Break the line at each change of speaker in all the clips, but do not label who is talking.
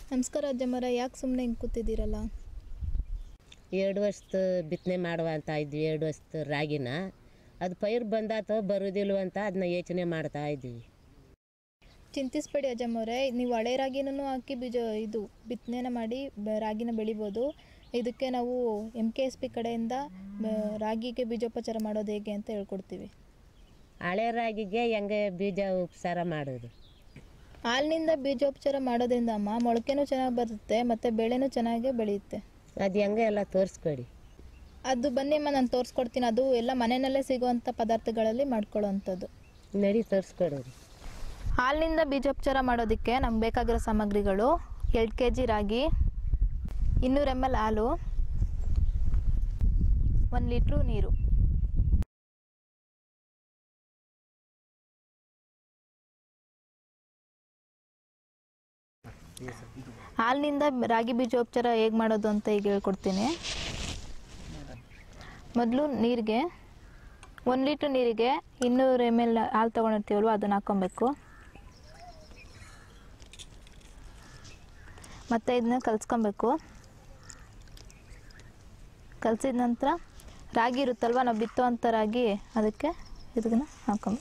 ನಮಸ್ಕಾರ ಅಜ್ಜಮ್ಮರ ಯಾಕೆ ಸುಮ್ಮನೆ ಹಿಂಗೆ ಕೂತಿದ್ದೀರಲ್ಲ
ಎರಡು ವರ್ಷದ ಬಿತ್ತನೆ ಮಾಡುವ ಅಂತ ಇದ್ವಿ ಎರಡು ವರ್ಷದ ರಾಗಿನ ಅದು ಪೈರು ಬಂದಾತೋ ಬರೋದಿಲ್ವ ಅಂತ ಅದನ್ನ ಯೋಚನೆ ಮಾಡ್ತಾ ಇದ್ವಿ
ಚಿಂತಿಸ್ಬೇಡಿ ಅಜ್ಜಮ್ಮವ್ರೆ ನೀವು ಹಳೆ ರಾಗಿನೂ ಹಾಕಿ ಬೀಜ ಇದು ಬಿತ್ತನೆನ ಮಾಡಿ ಬ- ರಾಗಿನ ಬೆಳಿಬೋದು ಇದಕ್ಕೆ ನಾವು ಎಮ್ ಕೆ ಎಸ್ ಪಿ ಕಡೆಯಿಂದ ಬ- ರಾಗಿಗೆ ಬೀಜೋಪಚಾರ ಮಾಡೋದು ಹೇಗೆ ಅಂತ ಹೇಳ್ಕೊಡ್ತೀವಿ
ಹಳೆ ರಾಗಿಗೆ ಹೆಂಗೆ ಬೀಜ ಉಪಚಾರ ಮಾಡೋದು
ಹಾಲಿನಿಂದ ಬೀಜೋಪಚಾರ ಮಾಡೋದ್ರಿಂದ ಅಮ್ಮ ಮೊಳಕೆನೂ ಚೆನ್ನಾಗಿ ಬರುತ್ತೆ ಮತ್ತು ಬೆಳೆನೂ ಚೆನ್ನಾಗೇ ಬೆಳೆಯುತ್ತೆ
ಅದು ಹೆಂಗೆ ಎಲ್ಲ ತೋರಿಸ್ಕೊಡಿ
ಅದು ಬನ್ನಿ ಅಮ್ಮ ನಾನು ತೋರಿಸ್ಕೊಡ್ತೀನಿ ಅದು ಎಲ್ಲ ಮನೆಯಲ್ಲೇ ಸಿಗುವಂಥ ಪದಾರ್ಥಗಳಲ್ಲಿ ಮಾಡ್ಕೊಳ್ಳೋವಂಥದ್ದು
ನಡಿ ತೋರಿಸ್ಕೊಡೋರಿ
ಹಾಲಿನಿಂದ ಬೀಜೋಪಚಾರ ಮಾಡೋದಕ್ಕೆ ನಮ್ಗೆ ಬೇಕಾಗಿರೋ ಸಾಮಗ್ರಿಗಳು ಎರಡು ಕೆ ಜಿ ರಾಗಿ ಇನ್ನೂರು ಎಮ್ ಎಲ್ ಹಾಲು ಒಂದು ಲೀಟ್ರು ನೀರು ಹಾಲಿನಿಂದ ರಾಗಿ ಬೀಜೋಪಚಾರ ಹೇಗೆ ಮಾಡೋದು ಅಂತ ಈಗ ಹೇಳ್ಕೊಡ್ತೀನಿ ಮೊದಲು ನೀರಿಗೆ ಒಂದು ಲೀಟ್ರ್ ನೀರಿಗೆ ಇನ್ನೂರು ಎಮ್ ಎಲ್ ಹಾಲು ತೊಗೊಂಡಿರ್ತೀವಲ್ವ ಅದನ್ನು ಹಾಕ್ಕೊಬೇಕು ಮತ್ತು ಇದನ್ನ ಕಲಿಸ್ಕೊಬೇಕು ಕಲಸಿದ ನಂತರ ರಾಗಿ ಇರುತ್ತಲ್ವ ನಾವು ಬಿತ್ತುವಂಥ ರಾಗಿ ಅದಕ್ಕೆ ಇದನ್ನ ಹಾಕೊಂಬ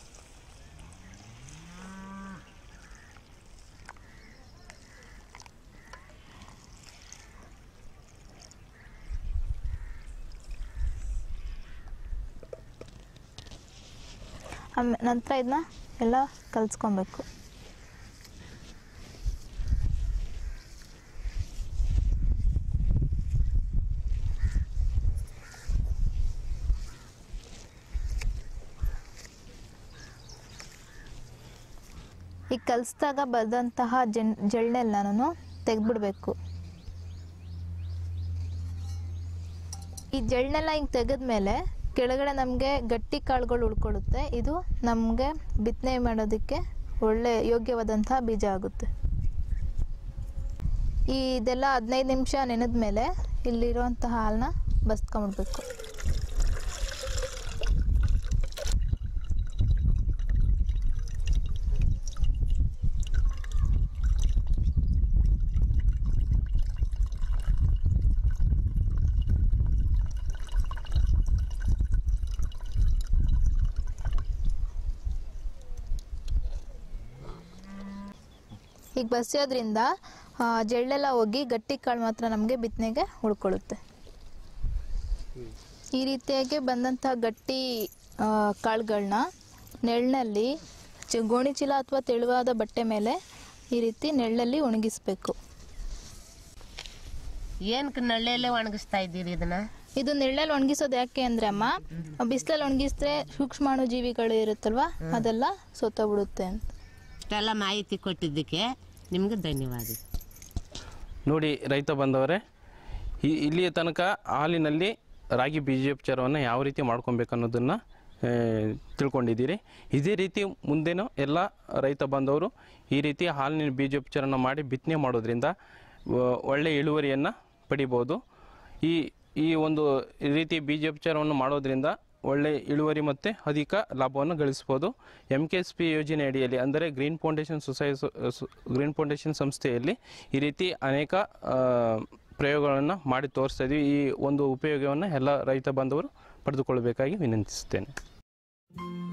ಆಮೇಲೆ ನಂತರ ಇದನ್ನ ಎಲ್ಲ ಕಲಿಸ್ಕೊಬೇಕು ಈಗ ಕಲಿಸಿದಾಗ ಬಂದಂತಹ ಜನ್ ಜೆಳ್ನೆಲ್ಲನೂ ತೆಗೆದ್ಬಿಡ್ಬೇಕು ಈ ಜೆಳ್ನೆಲ್ಲ ಹಿಂಗೆ ತೆಗೆದ್ಮೇಲೆ ಕೆಳಗಡೆ ನಮಗೆ ಗಟ್ಟಿ ಕಾಳುಗಳು ಉಳ್ಕೊಳ್ಳುತ್ತೆ ಇದು ನಮಗೆ ಬಿತ್ತನೆ ಮಾಡೋದಕ್ಕೆ ಒಳ್ಳೆ ಯೋಗ್ಯವಾದಂತಹ ಬೀಜ ಆಗುತ್ತೆ ಈ ಇದೆಲ್ಲ ಹದಿನೈದು ನಿಮಿಷ ನೆನೆದ ಮೇಲೆ ಇಲ್ಲಿರುವಂತಹ ಹಾಲನ್ನ ಬಸ್ಕೊಂಬಿಡ್ಬೇಕು ಈಗ ಬಸಿಯೋದ್ರಿಂದ ಆ, ಜೆಳ್ಳೆಲ್ಲ ಹೋಗಿ ಗಟ್ಟಿ ಕಾಳು ಮಾತ್ರ ನಮಗೆ ಬಿತ್ತನೆಗೆ ಉಳ್ಕೊಳ್ಳುತ್ತೆ ಈ ರೀತಿಯಾಗಿ ಬಂದಂತಹ ಗಟ್ಟಿ ಆ, ಕಾಳುಗಳನ್ನ ನೆರಳಿನಲ್ಲಿ ಚ ಗೋಣಿ ಚೀಲ ಅಥವಾ ತೆಳುವಾದ ಬಟ್ಟೆ ಮೇಲೆ ಈ ರೀತಿ ನೆರಳಲ್ಲಿ ಒಣಗಿಸ್ಬೇಕು
ಏನಕ್ಕೆ ನಳ್ಳೆಲ್ಲೇ ಒಣಗಿಸ್ತಾ ಇದ್ದೀರಿ ಇದನ್ನ
ಇದು ನೆರಳಲ್ಲಿ ಒಣಗಿಸೋದು ಯಾಕೆ ಅಂದರೆ ಅಮ್ಮ ಬಿಸಿಲಲ್ಲಿ ಒಣಗಿಸಿದ್ರೆ ಸೂಕ್ಷ್ಮಾಣು ಜೀವಿಗಳು ಇರುತ್ತಲ್ವ ಅದೆಲ್ಲ ಸೊತ್ತೋಗ್ಬಿಡುತ್ತೆ ಅಂತ
ಇಷ್ಟೆಲ್ಲ ಮಾಹಿತಿ ಕೊಟ್ಟಿದ್ದಕ್ಕೆ ನಿಮ್ಗೆ ಧನ್ಯವಾದ
ನೋಡಿ ರೈತ ಬಂದವರೇ ಈ- ಇಲ್ಲಿಯ ತನಕ ಹಾಲಿನಲ್ಲಿ ರಾಗಿ ಬೀಜೋಪಚಾರವನ್ನು ಯಾವ ರೀತಿ ಮಾಡ್ಕೊಬೇಕು ಅನ್ನೋದನ್ನು ಆ, ತಿಳ್ಕೊಂಡಿದ್ದೀರಿ ಇದೇ ರೀತಿ ಮುಂದೆನೂ ಎಲ್ಲ ರೈತ ಬಂದವರು ಈ ರೀತಿ ಹಾಲಿನ ಬೀಜೋಪಚಾರನ ಮಾಡಿ ಬಿತ್ತನೆ ಮಾಡೋದ್ರಿಂದ ವ- ಒಳ್ಳೆ ಇಳುವರಿಯನ್ನು ಪಡಿಬೋದು ಈ ಈ ಒಂದು ರೀತಿ ಬೀಜೋಪಚಾರವನ್ನು ಮಾಡೋದ್ರಿಂದ ಒಳ್ಳೆ ಇಳುವರಿ ಮತ್ತು ಅಧಿಕ ಲಾಭವನ್ನು ಗಳಿಸ್ಬೋದು ಎಮ್ ಕೆ ಎಸ್ ಪಿ ಯೋಜನೆ ಅಡಿಯಲ್ಲಿ ಅಂದರೆ green foundation society green foundation ಸಂಸ್ಥೆಯಲ್ಲಿ ಈ ರೀತಿ ಅನೇಕ ಆ, ಪ್ರಯೋಗಗಳನ್ನು ಮಾಡಿ ತೋರಿಸ್ತಾ ಇದ್ದೀವಿ ಈ ಒಂದು ಉಪಯೋಗವನ್ನು ಎಲ್ಲ ರೈತ ಬಾಂಧವರು ಪಡೆದುಕೊಳ್ಳಬೇಕಾಗಿ ವಿನಂತಿಸುತ್ತೇನೆ